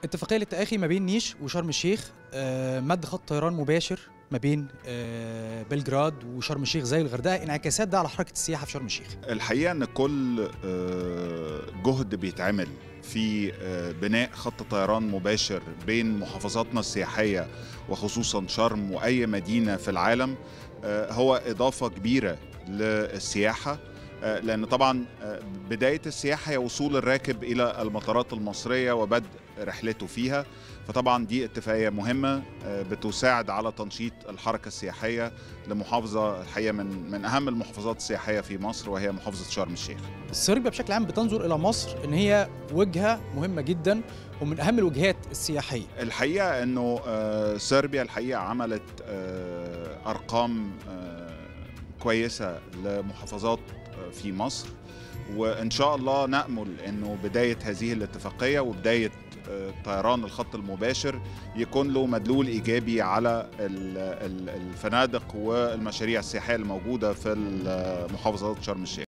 اتفاقيه للتآخي ما بين نيش وشرم الشيخ آه، مد خط طيران مباشر ما بين آه، بلجراد وشرم الشيخ زي الغردقه انعكاسات ده على حركه السياحه في شرم الشيخ الحقيقه ان كل آه، جهد بيتعمل في آه، بناء خط طيران مباشر بين محافظاتنا السياحيه وخصوصا شرم واي مدينه في العالم آه، هو اضافه كبيره للسياحه آه، لان طبعا آه، بدايه السياحه هي وصول الراكب الى المطارات المصريه وبدء رحلته فيها فطبعا دي اتفاقيه مهمه آه، بتساعد على تنشيط الحركه السياحيه لمحافظه الحقيقه من من اهم المحافظات السياحيه في مصر وهي محافظه شرم الشيخ صربيا بشكل عام بتنظر الى مصر ان هي وجهه مهمه جدا ومن اهم الوجهات السياحيه الحقيقه انه آه، صربيا الحقيقه عملت آه، ارقام آه، كويسه لمحافظات آه، في مصر وان شاء الله نامل انه بدايه هذه الاتفاقيه وبدايه آه، طيران الخط المباشر يكون له مدلول ايجابي على ال- ال- الفنادق والمشاريع السياحيه الموجوده في محافظات شرم الشيخ